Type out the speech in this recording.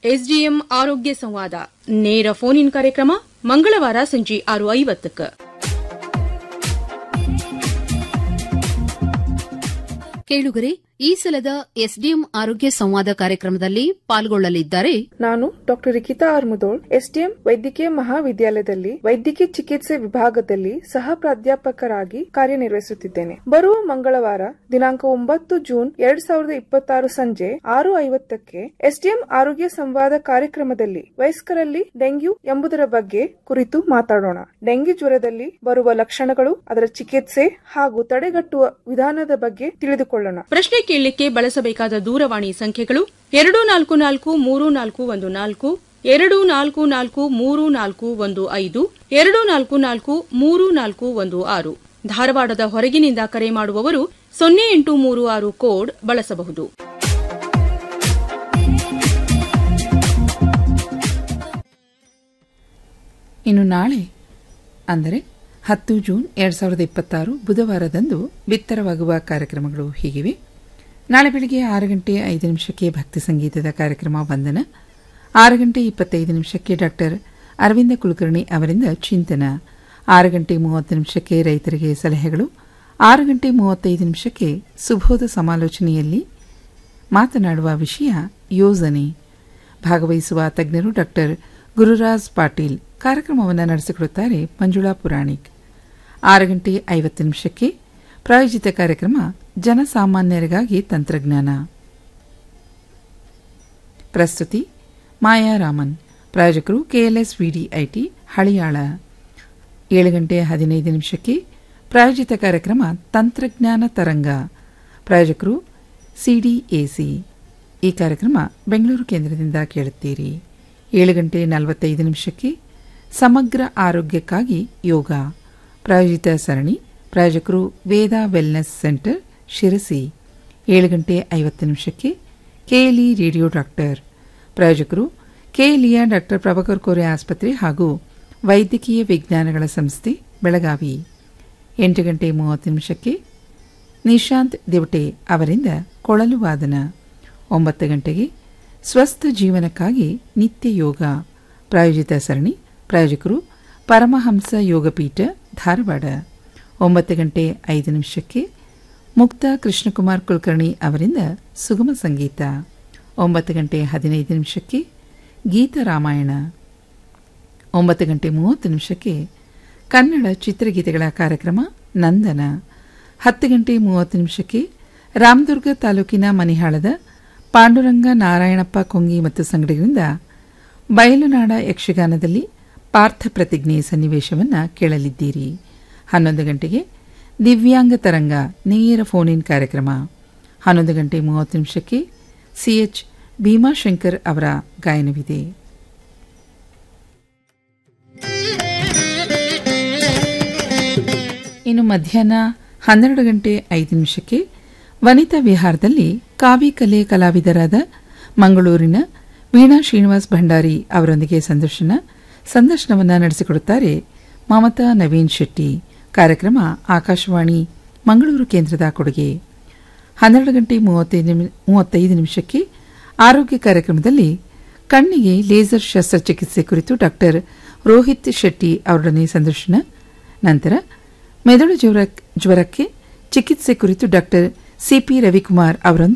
SDM ಆರೋಗ್ಯ ಸಂವಾದ ನೇರ ಫೋನ್ ಇನ್ ಕಾರ್ಯಕ್ರಮ ಮಂಗಳವಾರ ಸಂಜೆ ಆರು ಐವತ್ತಕ್ಕೆ ಕೇಳುಗರೆ ಈ ಸಲದ ಎಸ್ಡಿಎಂ ಆರೋಗ್ಯ ಸಂವಾದ ಕಾರ್ಯಕ್ರಮದಲ್ಲಿ ಪಾಲ್ಗೊಳ್ಳಲಿದ್ದಾರೆ ನಾನು ಡಾಕ್ಟರ್ ರಿಕಿತಾ ಆರ್ಮುದೋಳ್ ಎಸ್ಡಿಎಂ ವೈದ್ಯಕೀಯ ಮಹಾವಿದ್ಯಾಲಯದಲ್ಲಿ ವೈದ್ಯಕೀಯ ಚಿಕಿತ್ಸೆ ವಿಭಾಗದಲ್ಲಿ ಸಹ ಪ್ರಾಧ್ಯಾಪಕರಾಗಿ ಕಾರ್ಯನಿರ್ವಹಿಸುತ್ತಿದ್ದೇನೆ ಬರುವ ಮಂಗಳವಾರ ದಿನಾಂಕ ಒಂಬತ್ತು ಜೂನ್ ಎರಡ್ ಸಾವಿರದ ಇಪ್ಪತ್ತಾರು ಸಂಜೆ ಆರು ಐವತ್ತಕ್ಕೆ ಎಸ್ಡಿಎಂ ಆರೋಗ್ಯ ಸಂವಾದ ಕಾರ್ಯಕ್ರಮದಲ್ಲಿ ವಯಸ್ಕರಲ್ಲಿ ಡೆಂಗ್ಯೂ ಎಂಬುದರ ಬಗ್ಗೆ ಕುರಿತು ಮಾತಾಡೋಣ ಡೆಂಗ್ಯೂ ಜ್ವರದಲ್ಲಿ ಬರುವ ಲಕ್ಷಣಗಳು ಅದರ ಚಿಕಿತ್ಸೆ ಹಾಗೂ ತಡೆಗಟ್ಟುವ ವಿಧಾನದ ಬಗ್ಗೆ ತಿಳಿದುಕೊಳ್ಳೋಣ ಪ್ರಶ್ನೆ ಕೇಳಲಿಕ್ಕೆ ಬಳಸಬೇಕಾದ ದೂರವಾಣಿ ಸಂಖ್ಯೆಗಳು ಎರಡು ನಾಲ್ಕು ನಾಲ್ಕು ಮೂರು ನಾಲ್ಕು ಒಂದು ನಾಲ್ಕು ಎರಡು ನಾಲ್ಕು ನಾಲ್ಕು ಮೂರು ನಾಲ್ಕು ಒಂದು ಐದು ಎರಡು ನಾಲ್ಕು ನಾಲ್ಕು ಮೂರು ನಾಲ್ಕು ಒಂದು ಆರು ಧಾರವಾಡದ ಹೊರಗಿನಿಂದ ಕರೆ ಮಾಡುವವರು ಸೊನ್ನೆ ಎಂಟು ಮೂರು ಆರು ಕೋಡ್ ಬಳಸಬಹುದು ಇನ್ನು ನಾಳೆ ಅಂದರೆ ಹತ್ತು ಜೂನ್ ಎರಡು ಸಾವಿರದ ಇಪ್ಪತ್ತಾರು ಬುಧವಾರದಂದು ಬಿತ್ತರವಾಗುವ ಕಾರ್ಯಕ್ರಮಗಳು ಹೀಗಿವೆ ನಾಳೆ ಬೆಳಗ್ಗೆ ಆರು ಗಂಟೆ ಐದು ನಿಮಿಷಕ್ಕೆ ಭಕ್ತಿ ಸಂಗೀತದ ಕಾರ್ಯಕ್ರಮ ವಂದನ ಆರು ಗಂಟೆ ಇಪ್ಪತ್ತೈದು ನಿಮಿಷಕ್ಕೆ ಡಾಕ್ಟರ್ ಅರವಿಂದ ಕುಲಕರ್ಣಿ ಅವರಿಂದ ಚಿಂತನ ಆರು ಗಂಟೆ ಮೂವತ್ತು ನಿಮಿಷಕ್ಕೆ ರೈತರಿಗೆ ಸಲಹೆಗಳು ಆರು ಗಂಟೆ ಮೂವತ್ತೈದು ನಿಮಿಷಕ್ಕೆ ಸುಬೋಧ ಸಮಾಲೋಚನೆಯಲ್ಲಿ ಮಾತನಾಡುವ ವಿಷಯ ಯೋಜನೆ ಭಾಗವಹಿಸುವ ತಜ್ಞರು ಡಾಕ್ಟರ್ ಗುರುರಾಜ್ ಪಾಟೀಲ್ ಕಾರ್ಯಕ್ರಮವನ್ನು ನಡೆಸಿಕೊಡುತ್ತಾರೆ ಮಂಜುಳಾ ಪುರಾಣಿಕ್ ಆರು ಗಂಟೆ ಐವತ್ತು ನಿಮಿಷಕ್ಕೆ ಪ್ರಾಯೋಜಿತ ಕಾರ್ಯಕ್ರಮ ಜನಸಾಮಾನ್ಯರಿಗಾಗಿ ತಂತ್ರಜ್ಞಾನ ಪ್ರಸ್ತುತಿ ಮಾಯಾ ರಾಮನ್ ಪ್ರಾಯೋಜಕರು ಕೆಎಲ್ಎಸ್ ವಿಡಿಐಟಿ ಹಳಿಯಾಳ ಏಳು ಗಂಟೆ ಹದಿನೈದು ನಿಮಿಷಕ್ಕೆ ಪ್ರಾಯೋಜಿತ ಕಾರ್ಯಕ್ರಮ ತಂತ್ರಜ್ಞಾನ ತರಂಗ ಪ್ರಾಯೋಜಕರು ಸಿಡಿಎಸಿ ಈ ಕಾರ್ಯಕ್ರಮ ಬೆಂಗಳೂರು ಕೇಂದ್ರದಿಂದ ಕೇಳುತ್ತೀರಿ ಏಳು ಗಂಟೆ ನಲವತ್ತೈದು ನಿಮಿಷಕ್ಕೆ ಸಮಗ್ರ ಆರೋಗ್ಯಕ್ಕಾಗಿ ಯೋಗ ಪ್ರಾಯೋಜಿತ ಸರಣಿ ಪ್ರಾಯೋಜಕರು ವೇದ ವೆಲ್ನೆಸ್ ಸೆಂಟರ್ ಶಿರಸಿ ಏಳು ಗಂಟೆ ಐವತ್ತು ನಿಮಿಷಕ್ಕೆ ಕೆಎಲ್ಇ ರೇಡಿಯೋ ಡಾಕ್ಟರ್ ಪ್ರಾಯೋಜಕರು ಕೆಎಲ್ಇಯ ಡಾಕ್ಟರ್ ಪ್ರಭಾಕರ್ ಕೋರೆ ಆಸ್ಪತ್ರೆ ಹಾಗೂ ವೈದ್ಯಕೀಯ ವಿಜ್ಞಾನಗಳ ಸಂಸ್ಥೆ ಬೆಳಗಾವಿ ಎಂಟು ಗಂಟೆ ಮೂವತ್ತು ನಿಮಿಷಕ್ಕೆ ನಿಶಾಂತ್ ದಿವಟೆ ಅವರಿಂದ ಕೊಳಲು ವಾದನ ಒಂಬತ್ತು ಗಂಟೆಗೆ ಸ್ವಸ್ಥ ಜೀವನಕ್ಕಾಗಿ ನಿತ್ಯ ಯೋಗ ಪ್ರಾಯೋಜಿತ ಸರಣಿ ಪ್ರಾಯೋಜಕರು ಪರಮಹಂಸ ಯೋಗಪೀಠ ಧಾರವಾಡ ಒಂಬತ್ತು ಗಂಟೆ ಐದು ನಿಮಿಷಕ್ಕೆ ಮುಕ್ತ ಕೃಷ್ಣಕುಮಾರ್ ಕುಲಕರ್ಣಿ ಅವರಿಂದ ಸುಗಮ ಸಂಗೀತ ಒಂಬತ್ತು ಗಂಟೆ ಹದಿನೈದು ನಿಮಿಷಕ್ಕೆ ಗೀತ ರಾಮಾಯಣ ಒಂಬತ್ತು ಗಂಟೆ ಮೂವತ್ತು ನಿಮಿಷಕ್ಕೆ ಕನ್ನಡ ಚಿತ್ರಗೀತೆಗಳ ಕಾರ್ಯಕ್ರಮ ನಂದನ ಹತ್ತು ಗಂಟೆ ಮೂವತ್ತು ನಿಮಿಷಕ್ಕೆ ರಾಮದುರ್ಗ ತಾಲೂಕಿನ ಮನಿಹಾಳದ ಪಾಂಡುರಂಗ ನಾರಾಯಣಪ್ಪ ಕೊಂಗಿ ಮತ್ತು ಸಂಗಡಿಗರಿಂದ ಬಯಲುನಾಡ ಯಕ್ಷಗಾನದಲ್ಲಿ ಪಾರ್ಥ ಪ್ರತಿಜ್ಞೆ ಸನ್ನಿವೇಶವನ್ನು ಕೇಳಲಿದ್ದೀರಿ ಹನ್ನೊಂದು ಗಂಟೆಗೆ ದಿವ್ಯಾಂಗ ತರಂಗ ನೇರ ಫೋನ್ ಇನ್ ಕಾರ್ಯಕ್ರಮ ಹನ್ನೊಂದು ಗಂಟೆ ಮೂವತ್ತು ನಿಮಿಷಕ್ಕೆ ಸಿಎಚ್ ಭೀಮಾಶಂಕರ್ ಅವರ ಗಾಯನವಿದೆ ಇನ್ನು ಮಧ್ಯಾಹ್ನ ಹನ್ನೆರಡು ಗಂಟೆ ಐದು ನಿಮಿಷಕ್ಕೆ ವನಿತಾ ವಿಹಾರದಲ್ಲಿ ಕಾವಿ ಕಲೆ ಕಲಾವಿದರಾದ ಮಂಗಳೂರಿನ ವೀಣಾ ಶ್ರೀನಿವಾಸ್ ಭಂಡಾರಿ ಅವರೊಂದಿಗೆ ಸಂದರ್ಶನ ಸಂದರ್ಶನವನ್ನು ನಡೆಸಿಕೊಡುತ್ತಾರೆ ಮಮತಾ ನವೀನ್ ಶೆಟ್ಟಿ ಕಾರ್ಯಕ್ರಮ ಆಕಾಶವಾಣಿ ಮಂಗಳೂರು ಕೇಂದ್ರದ ಕೊಡುಗೆ ಹನ್ನೆರಡು ಗಂಟೆ ಮೂವತ್ತೈದು ನಿಮಿಷಕ್ಕೆ ಆರೋಗ್ಯ ಕಾರ್ಯಕ್ರಮದಲ್ಲಿ ಕಣ್ಣಿಗೆ ಲೇಸರ್ ಶಸ್ತ್ರಚಿಕಿತ್ಸೆ ಕುರಿತು ಡಾಕ್ಟರ್ ರೋಹಿತ್ ಶೆಟ್ಟಿ ಅವರೊಡನೆ ಸಂದರ್ಶನ ನಂತರ ಮೆದುಳು ಜ್ವರಕ್ಕೆ ಚಿಕಿತ್ಸೆ ಕುರಿತು ಡಾಕ್ಟರ್ ಸಿಪಿ ರವಿಕುಮಾರ್ ಅವರೊಂದಿಗೆ